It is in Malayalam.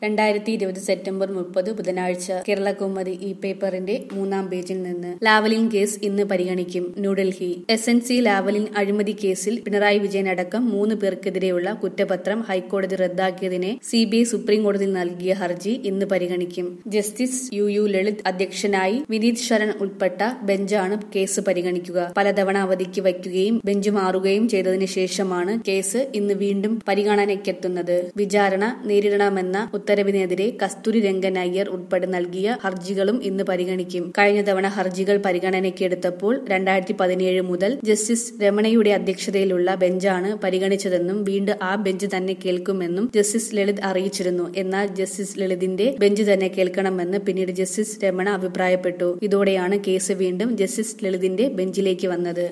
രണ്ടായിരത്തി ഇരുപത് സെപ്റ്റംബർ മുപ്പത് ബുധനാഴ്ച കേരള കൗമുദി ഈ പേപ്പറിന്റെ മൂന്നാം പേജിൽ നിന്ന് ലാവലിൻ കേസ് ഇന്ന് പരിഗണിക്കും New Delhi S N C Lavalin അഴിമതി കേസിൽ പിണറായി വിജയൻ അടക്കം മൂന്ന് പേർക്കെതിരെയുള്ള കുറ്റപത്രം ഹൈക്കോടതി റദ്ദാക്കിയതിനെ സി ബി ഐ സുപ്രീം കോടതിയിൽ നൽകിയ ഹർജി ഇന്ന് പരിഗണിക്കും ജസ്റ്റിസ് യു യു ലളിത് അധ്യക്ഷനായി വിനീത് ശരൺ ഉൾപ്പെട്ട ബെഞ്ചാണ് കേസ് പരിഗണിക്കുക പലതവണ അവധിക്ക് വയ്ക്കുകയും ബെഞ്ച് മാറുകയും ചെയ്തതിനു ശേഷമാണ് കേസ് ഇന്ന് വീണ്ടും പരിഗണനയ്ക്കെത്തുന്നത് വിചാരണ നേരിടണമെന്ന ഉത്തരവിനെതിരെ കസ്തൂരി രംഗൻ അയ്യർ ഉൾപ്പെടെ നൽകിയ ഹർജികളും ഇന്ന് പരിഗണിക്കും കഴിഞ്ഞ തവണ ഹർജികൾ പരിഗണനയ്ക്കെടുത്തപ്പോൾ രണ്ടായിരത്തി പതിനേഴ് മുതൽ ജസ്റ്റിസ് രമണയുടെ അധ്യക്ഷതയിലുള്ള ബെഞ്ചാണ് പരിഗണിച്ചതെന്നും വീണ്ടും ആ ബെഞ്ച് തന്നെ കേൾക്കുമെന്നും ജസ്റ്റിസ് ലളിത് അറിയിച്ചിരുന്നു എന്നാൽ ജസ്റ്റിസ് ലളിതിന്റെ ബെഞ്ച് തന്നെ കേൾക്കണമെന്ന് പിന്നീട് ജസ്റ്റിസ് രമണ അഭിപ്രായപ്പെട്ടു ഇതോടെയാണ് കേസ് വീണ്ടും ജസ്റ്റിസ് ലളിതിന്റെ ബെഞ്ചിലേക്ക് വന്നത്